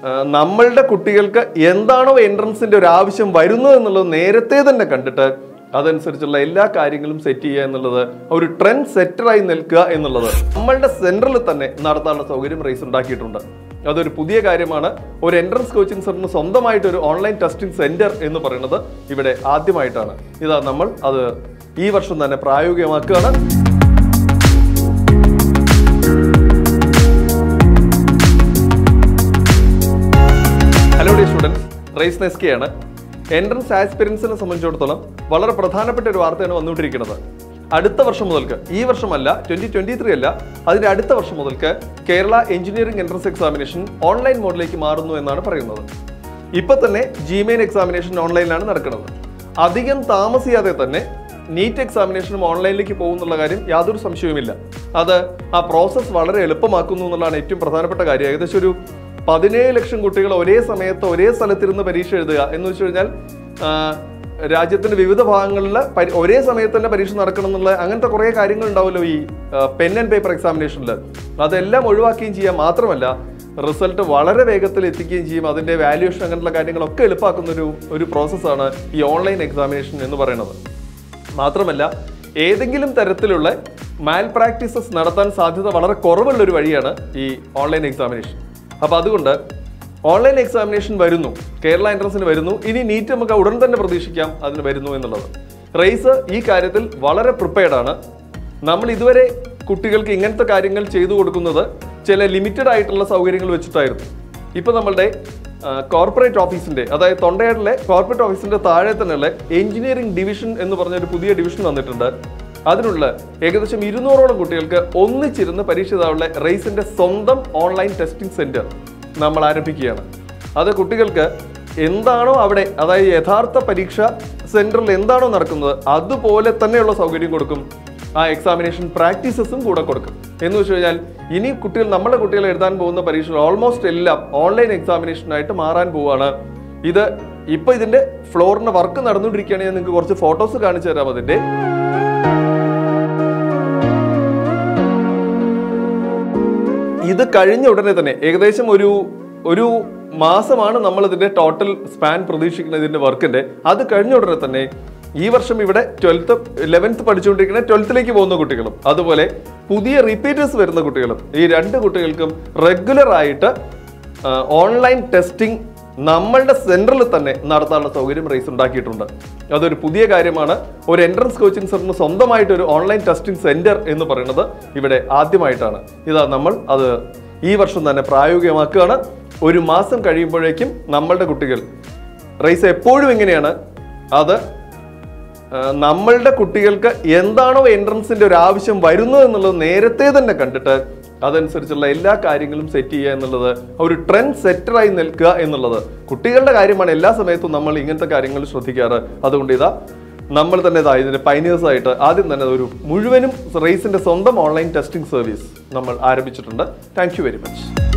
ആ, നമ്മളുടെ കുട്ടികൾക്ക് എന്താണോ എൻട്രൻസിന്റെ ഒരു ആവശ്യം വരുന്നത് എന്നുള്ളത് നേരത്തെ തന്നെ കണ്ടിട്ട് അതനുസരിച്ചുള്ള എല്ലാ കാര്യങ്ങളും സെറ്റ് ചെയ്യുക എന്നുള്ളത് ഒരു ട്രെൻഡ് സെറ്ററായി നിൽക്കുക എന്നുള്ളത് നമ്മളുടെ സെന്ററിൽ തന്നെ നടത്താനുള്ള സൗകര്യം റേസ് ഉണ്ടാക്കിയിട്ടുണ്ട് അതൊരു പുതിയ കാര്യമാണ് ഒരു എൻട്രൻസ് കോച്ചിങ് സെന്ററിന് സ്വന്തമായിട്ട് ഒരു ഓൺലൈൻ ടെസ്റ്റിംഗ് സെന്റർ എന്ന് പറയുന്നത് ഇവിടെ ആദ്യമായിട്ടാണ് ഇതാ നമ്മൾ അത് ഈ വർഷം തന്നെ പ്രായോഗികമാക്കുകയാണ് ഹലോ ഡി സ്റ്റുഡൻസ് റേസ് നെസ്കിയാണ് എൻട്രൻസ് ആസ്പിരൻസിനെ സംബന്ധിച്ചിടത്തോളം വളരെ പ്രധാനപ്പെട്ട ഒരു വാർത്തയാണ് വന്നുകൊണ്ടിരിക്കുന്നത് അടുത്ത വർഷം മുതൽക്ക് ഈ വർഷമല്ല ട്വന്റി ട്വന്റി ത്രീ അല്ല അതിന്റെ അടുത്ത വർഷം മുതൽക്ക് Kerala engineering entrance examination online മോഡിലേക്ക് മാറുന്നു എന്നാണ് പറയുന്നത് ഇപ്പൊ തന്നെ ജിമെയിൻ എക്സാമിനേഷൻ ഓൺലൈനിലാണ് നടക്കുന്നത് അധികം താമസിയാതെ തന്നെ നീറ്റ് എക്സാമിനേഷനും ഓൺലൈനിലേക്ക് പോകുന്നുള്ള കാര്യം യാതൊരു സംശയവുമില്ല അത് ആ പ്രോസസ്സ് വളരെ എളുപ്പമാക്കുന്നു എന്നുള്ളതാണ് ഏറ്റവും പ്രധാനപ്പെട്ട കാര്യം ഏകദേശം ഒരു പതിനേഴ് ലക്ഷം കുട്ടികൾ ഒരേ സമയത്ത് ഒരേ സ്ഥലത്തിരുന്ന് പരീക്ഷ എഴുതുക എന്ന് വെച്ച് കഴിഞ്ഞാൽ ആ, രാജ്യത്തിന്റെ വിവിധ ഭാഗങ്ങളിൽ പരി- ഒരേ സമയത്ത് തന്നെ പരീക്ഷ നടക്കണം എന്നുള്ള അങ്ങനത്തെ കുറേ കാര്യങ്ങൾ ഉണ്ടാവുമല്ലോ ഈ പെൻ ആൻഡ് പേപ്പർ എക്സാമിനേഷനിൽ അതെല്ലാം ഒഴിവാക്കുകയും ചെയ്യാം മാത്രമല്ല റിസൾട്ട് വളരെ വേഗത്തിൽ എത്തിക്കുകയും ചെയ്യും അതിന്റെ വാല്യുവേഷൻ അങ്ങനെയുള്ള കാര്യങ്ങളൊക്കെ എളുപ്പമാക്കുന്ന ഒരു ഒരു പ്രോസസ്സാണ് ഈ ഓൺലൈൻ എക്സാമിനേഷൻ എന്ന് പറയുന്നത് മാത്രമല്ല ഏതെങ്കിലും തരത്തിലുള്ള മാൽ പ്രാക്ടീസസ് നടത്താൻ സാധ്യത വളരെ കുറവുള്ള ഒരു വഴിയാണ് ഈ ഓൺലൈൻ എക്സാമിനേഷൻ അപ്പോൾ അതുകൊണ്ട് ഓൺലൈൻ എക്സാമിനേഷൻ വരുന്നു കേരള എൻട്രൻസിന് വരുന്നു ഇനി നീറ്റ് നമുക്ക് ഉടൻ തന്നെ പ്രതീക്ഷിക്കാം അതിന് വരുന്നു എന്നുള്ളത് റേസ് ഈ കാര്യത്തിൽ വളരെ പ്രിപ്പയർഡ് ആണ് നമ്മൾ ഇതുവരെ കുട്ടികൾക്ക് ഇങ്ങനത്തെ കാര്യങ്ങൾ ചെയ്തു കൊടുക്കുന്നത് ചില ലിമിറ്റഡ് ആയിട്ടുള്ള സൗകര്യങ്ങൾ വെച്ചിട്ടായിരുന്നു ഇപ്പൊ നമ്മളുടെ കോർപ്പറേറ്റ് ഓഫീസിന്റെ അതായത് തൊണ്ടയാടിലെ കോർപ്പറേറ്റ് ഓഫീസിന്റെ താഴെ തന്നെയുള്ള എഞ്ചിനീയറിംഗ് ഡിവിഷൻ എന്ന് പറഞ്ഞ ഒരു പുതിയ ഡിവിഷൻ വന്നിട്ടുണ്ട് അതിനുള്ള ഏകദേശം ഇരുന്നൂറോളം കുട്ടികൾക്ക് ഒന്നിച്ചിരുന്ന് പരീക്ഷ എഴുതാനുള്ള റേസിന്റെ സ്വന്തം ഓൺലൈൻ ടെസ്റ്റിംഗ് സെന്റർ നമ്മൾ ആരംഭിക്കുകയാണ് അത് കുട്ടികൾക്ക് എന്താണോ അവിടെ അതായത് യഥാർത്ഥ പരീക്ഷ സെന്ററിൽ എന്താണോ നടക്കുന്നത് അതുപോലെ തന്നെയുള്ള സൗകര്യം കൊടുക്കും ആ എക്സാമിനേഷൻ പ്രാക്ടീസസും കൂടെ കൊടുക്കും എന്ന് വെച്ച് കഴിഞ്ഞാൽ ഇനി കുട്ടികൾ നമ്മുടെ കുട്ടികൾ എഴുതാൻ പോകുന്ന പരീക്ഷകൾ ഓൾമോസ്റ്റ് എല്ലാം ഓൺലൈൻ എക്സാമിനേഷനായിട്ട് മാറാൻ പോവാണ് ഇത് ഇപ്പൊ ഇതിന്റെ ഫ്ലോറിന്റെ വർക്ക് നടന്നുകൊണ്ടിരിക്കുകയാണ് ഞാൻ നിങ്ങൾക്ക് കുറച്ച് ഫോട്ടോസ് കാണിച്ചു തരാം അതിന്റെ ഇത് കഴിഞ്ഞ ഉടനെ തന്നെ ഏകദേശം ഒരു ഒരു മാസമാണ് നമ്മൾ ഇതിന്റെ ടോട്ടൽ സ്പാൻ പ്രതീക്ഷിക്കുന്നത് ഇതിന്റെ വർക്കിന്റെ അത് കഴിഞ്ഞ ഉടനെ തന്നെ ഈ വർഷം ഇവിടെ ട്വൽത്ത് ലെവൻത്ത് പഠിച്ചുകൊണ്ടിരിക്കുന്ന ട്വൽത്തിലേക്ക് പോകുന്ന കുട്ടികളും അതുപോലെ പുതിയ റിപ്പീറ്റേഴ്സ് വരുന്ന കുട്ടികളും ഈ രണ്ട് കുട്ടികൾക്കും റെഗുലർ ആയിട്ട് ഓൺലൈൻ ടെസ്റ്റിംഗ് നമ്മളുടെ സെന്ററിൽ തന്നെ നടത്താനുള്ള സൗകര്യം റേസ് ഉണ്ടാക്കിയിട്ടുണ്ട് അതൊരു പുതിയ കാര്യമാണ് ഒരു എൻട്രൻസ് കോച്ചിങ് സെന്ററിന് സ്വന്തമായിട്ട് ഒരു ഓൺലൈൻ ടെസ്റ്റിംഗ് സെന്റർ എന്ന് പറയുന്നത് ഇവിടെ ആദ്യമായിട്ടാണ് ഇതാ നമ്മൾ അത് ഈ വർഷം തന്നെ പ്രായോഗികമാക്കുകയാണ് ഒരു മാസം കഴിയുമ്പോഴേക്കും നമ്മളുടെ കുട്ടികൾ റേസ് എപ്പോഴും എങ്ങനെയാണ് അത് ആ, നമ്മളുടെ കുട്ടികൾക്ക് എന്താണോ എൻട്രൻസിന്റെ ഒരു ആവശ്യം വരുന്നത് എന്നുള്ളത് നേരത്തെ തന്നെ കണ്ടിട്ട് അതനുസരിച്ചുള്ള എല്ലാ കാര്യങ്ങളും സെറ്റ് ചെയ്യുക എന്നുള്ളത് ഒരു ട്രെൻഡ് സെറ്ററായി നിൽക്കുക എന്നുള്ളത് കുട്ടികളുടെ കാര്യമാണ് എല്ലാ സമയത്തും നമ്മൾ ഇങ്ങനത്തെ കാര്യങ്ങൾ ശ്രദ്ധിക്കാറ് അതുകൊണ്ട് ഇതാ നമ്മൾ തന്നെ ഇതാ ഇതിന്റെ പൈനേഴ്സ് ആയിട്ട് ആദ്യം തന്നെ ഒരു മുഴുവനും റേസിന്റെ സ്വന്തം ഓൺലൈൻ ടെസ്റ്റിംഗ് സർവീസ് നമ്മൾ ആരംഭിച്ചിട്ടുണ്ട് താങ്ക് യു വെരി മച്ച്